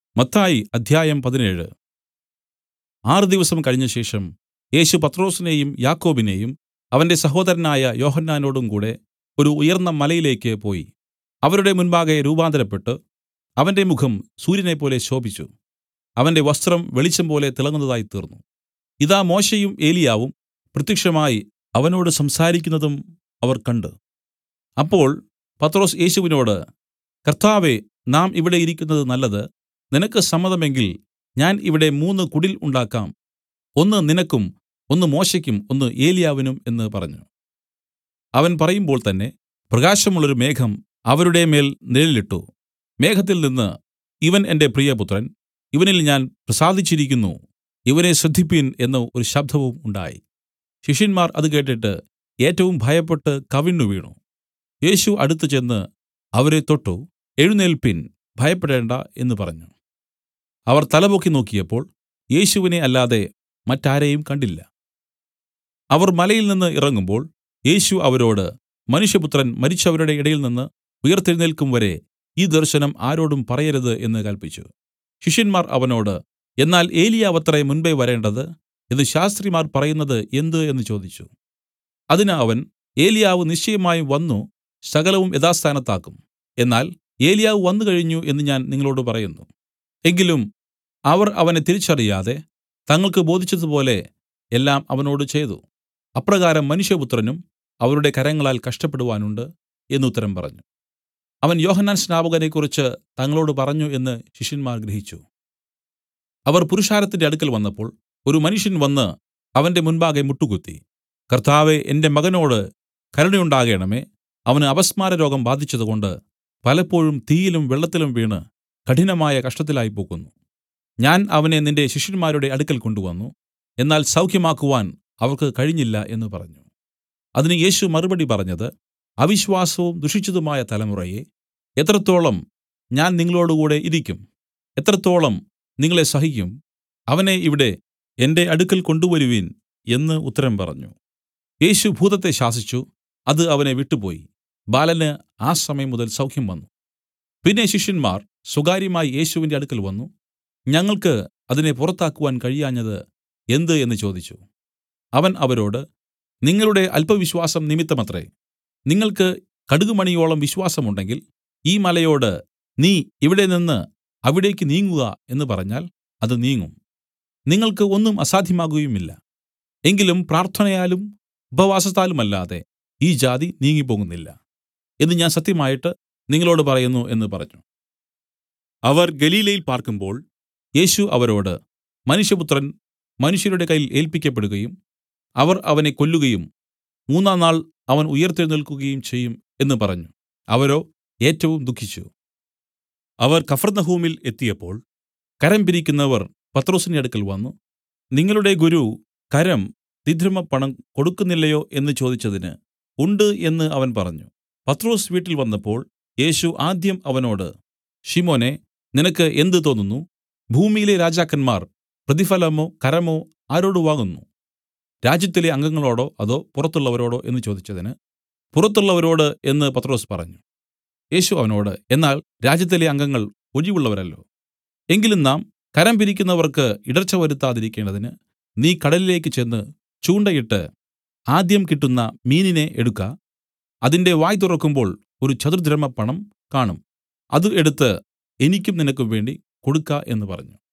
മത്തായി അധ്യായം പതിനേഴ് ആറ് ദിവസം കഴിഞ്ഞശേഷം യേശു പത്രൊസിനെയും യാക്കോബിനെയും അവന്റെ സഹോദരനായ യോഹന്നാനോടും കൂടെ ഒരു ഉയർന്ന മലയിലേക്ക് പോയി അവരുടെ മുൻപാകെ രൂപാന്തരപ്പെട്ട് അവന്റെ മുഖം സൂര്യനെപ്പോലെ ശോഭിച്ചു അവന്റെ വസ്ത്രം വെളിച്ചംപോലെ തിളങ്ങുന്നതായി തീർന്നു ഇതാ മോശെയും ഏലിയാവും പ്രത്യക്ഷമായി അവനോട് സംസാരിക്കുന്നതും അവർ കണ്ട് അപ്പോൾ പത്രൊസ് യേശുവിനോട് കർത്താവേ നാം ഇവിടെ ഇരിക്കുന്നത് നല്ലത് നിനക്ക് സമ്മതമെങ്കിൽ ഞാൻ ഇവിടെ മൂന്ന് കുടിൽ ഉണ്ടാക്കാം ഒന്ന് നിനക്കും ഒന്ന് മോശെക്കും ഒന്ന് ഏലിയാവിനും എന്ന് പറഞ്ഞു അവൻ പറയുമ്പോൾ തന്നെ പ്രകാശമുള്ളൊരു മേഘം അവരുടെ മേൽ നിഴലിട്ടു മേഘത്തിൽ നിന്ന് ഇവൻ എന്റെ പ്രിയപുത്രൻ ഇവനിൽ ഞാൻ പ്രസാദിച്ചിരിക്കുന്നു ഇവനെ ശ്രദ്ധിപ്പിൻ എന്ന് ഒരു ശബ്ദവും ഉണ്ടായി ശിഷ്യന്മാർ അത് കേട്ടിട്ട് ഏറ്റവും ഭയപ്പെട്ട് കവിണ്ണു വീണു യേശു അടുത്ത് ചെന്ന് അവരെ തൊട്ടു എഴുന്നേല്പിൻ ഭയപ്പെടേണ്ടാ എന്ന് പറഞ്ഞു അവർ തലപൊക്കി നോക്കിയപ്പോൾ യേശുവിനെ അല്ലാതെ മറ്റാരെയും കണ്ടില്ല അവർ മലയിൽ നിന്ന് ഇറങ്ങുമ്പോൾ യേശു അവരോട് മനുഷ്യപുത്രൻ മരിച്ചവരുടെ ഇടയിൽ നിന്ന് ഉയിർത്തെഴുന്നേൽക്കും വരെ ഈ ദർശനം ആരോടും പറയരുത് എന്ന് കല്പിച്ചു ശിഷ്യന്മാർ അവനോട് എന്നാൽ ഏലിയാവത്രേ മുൻപെ വരേണ്ടത് എന്ന് ശാസ്ത്രിമാർ പറയുന്നത് എന്ത് എന്ന് ചോദിച്ചു അതിന് അവൻ ഏലിയാവ് നിശ്ചയമായും വന്നു സകലവും യഥാസ്ഥാനത്താക്കും എന്നാൽ ഏലിയാവ് വന്നുകഴിഞ്ഞു എന്ന് ഞാൻ നിങ്ങളോടു പറയുന്നു എങ്കിലും അവർ അവനെ തിരിച്ചറിയാതെ തങ്ങൾക്ക് ബോധിച്ചതുപോലെ എല്ലാം അവനോട് ചെയ്തു അപ്രകാരം മനുഷ്യപുത്രനും അവരുടെ കരങ്ങളാൽ കഷ്ടപ്പെടുവാനുണ്ട് എന്നുത്തരം പറഞ്ഞു അവൻ യോഹന്നാൻ സ്നാപകനെക്കുറിച്ച് തങ്ങളോട് പറഞ്ഞു എന്ന് ശിഷ്യന്മാർ ഗ്രഹിച്ചു അവർ പുരുഷാരത്തിന്റെ അടുക്കൽ വന്നപ്പോൾ ഒരു മനുഷ്യൻ വന്ന് അവന്റെ മുൻപാകെ മുട്ടുകുത്തി കർത്താവെ എന്റെ മകനോട് കരുണയുണ്ടാകേണമേ അവന് അപസ്മാര രോഗം ബാധിച്ചതുകൊണ്ട് പലപ്പോഴും തീയിലും വെള്ളത്തിലും വീണ് കഠിനമായ കഷ്ടത്തിലായി പോകുന്നു ഞാൻ അവനെ നിന്റെ ശിഷ്യന്മാരുടെ അടുക്കൽ കൊണ്ടുവന്നു എന്നാൽ സൗഖ്യമാക്കുവാൻ അവർക്ക് കഴിഞ്ഞില്ല എന്ന് പറഞ്ഞു അതിന് യേശു മറുപടി പറഞ്ഞത് അവിശ്വാസവും ദുഷിച്ചതുമായ തലമുറയെ എത്രത്തോളം ഞാൻ നിങ്ങളോടുകൂടെ ഇരിക്കും എത്രത്തോളം നിങ്ങളെ സഹിക്കും അവനെ ഇവിടെ എന്റെ അടുക്കൽ കൊണ്ടുവരുവിൻ എന്ന് ഉത്തരം പറഞ്ഞു യേശു ഭൂതത്തെ ശാസിച്ചു അത് അവനെ വിട്ടുപോയി ബാലന് ആ സമയം മുതൽ സൗഖ്യം വന്നു പിന്നെ ശിഷ്യന്മാർ സ്വകാര്യമായി യേശുവിന്റെ അടുക്കൽ വന്നു ഞങ്ങൾക്ക് അതിനെ പുറത്താക്കുവാൻ കഴിയാഞ്ഞത് എന്ത് എന്ന് ചോദിച്ചു അവൻ അവരോട് നിങ്ങളുടെ അല്പവിശ്വാസം നിമിത്തമത്രേ നിങ്ങൾക്ക് കടുകുമണിയോളം വിശ്വാസമുണ്ടെങ്കിൽ ഈ മലയോട് നീ ഇവിടെ നിന്ന് അവിടേക്ക് നീങ്ങുക എന്ന് പറഞ്ഞാൽ അത് നീങ്ങും നിങ്ങൾക്ക് ഒന്നും അസാധ്യമാകുകയുമില്ല എങ്കിലും പ്രാർത്ഥനയാലും ഉപവാസത്താലുമല്ലാതെ ഈ ജാതി നീങ്ങിപ്പോകുന്നില്ല എന്ന് ഞാൻ സത്യമായിട്ട് നിങ്ങളോട് പറയുന്നു എന്ന് പറഞ്ഞു അവർ ഗലീലയിൽ പാർക്കുമ്പോൾ യേശു അവരോട് മനുഷ്യപുത്രൻ മനുഷ്യരുടെ കയ്യിൽ ഏൽപ്പിക്കപ്പെടുകയും അവർ അവനെ കൊല്ലുകയും മൂന്നാം നാൾ അവൻ ഉയിർത്തെഴുന്നേൽക്കുകയും ചെയ്യും എന്ന് പറഞ്ഞു അവരോ ഏറ്റവും ദുഃഖിച്ചു അവർ കഫർന്നഹൂമിൽ എത്തിയപ്പോൾ കരം പിരിക്കുന്നവർ പത്രോസിന്റെ അടുക്കൽ വന്നു നിങ്ങളുടെ ഗുരു കരം ദ്വിദ്രഹ്മ പണം കൊടുക്കുന്നില്ലയോ എന്ന് ചോദിച്ചതിന് ഉണ്ട് എന്ന് അവൻ പറഞ്ഞു പത്രോസ് വീട്ടിൽ വന്നപ്പോൾ യേശു ആദ്യം അവനോട് ഷിമോനെ നിനക്ക് എന്ത് തോന്നുന്നു ഭൂമിയിലെ രാജാക്കന്മാർ പ്രതിഫലമോ കരമോ ആരോട് വാങ്ങുന്നു രാജ്യത്തിലെ അംഗങ്ങളോടോ അതോ പുറത്തുള്ളവരോടോ എന്ന് ചോദിച്ചതിന് പുറത്തുള്ളവരോട് എന്ന് പത്രോസ് പറഞ്ഞു യേശു അവനോട് എന്നാൽ രാജ്യത്തിലെ അംഗങ്ങൾ ഒഴിവുള്ളവരല്ലോ എങ്കിലും നാം കരം പിരിക്കുന്നവർക്ക് ഇടർച്ച വരുത്താതിരിക്കേണ്ടതിന് നീ കടലിലേക്ക് ചെന്ന് ചൂണ്ടയിട്ട് ആദ്യം കിട്ടുന്ന മീനിനെ എടുക്ക അതിന്റെ വായ് തുറക്കുമ്പോൾ ഒരു ചതുർദ്രഹ്മ പണം കാണും അത് എടുത്ത് എനിക്കും നിനക്കും വേണ്ടി കൊടുക്ക എന്ന് പറഞ്ഞു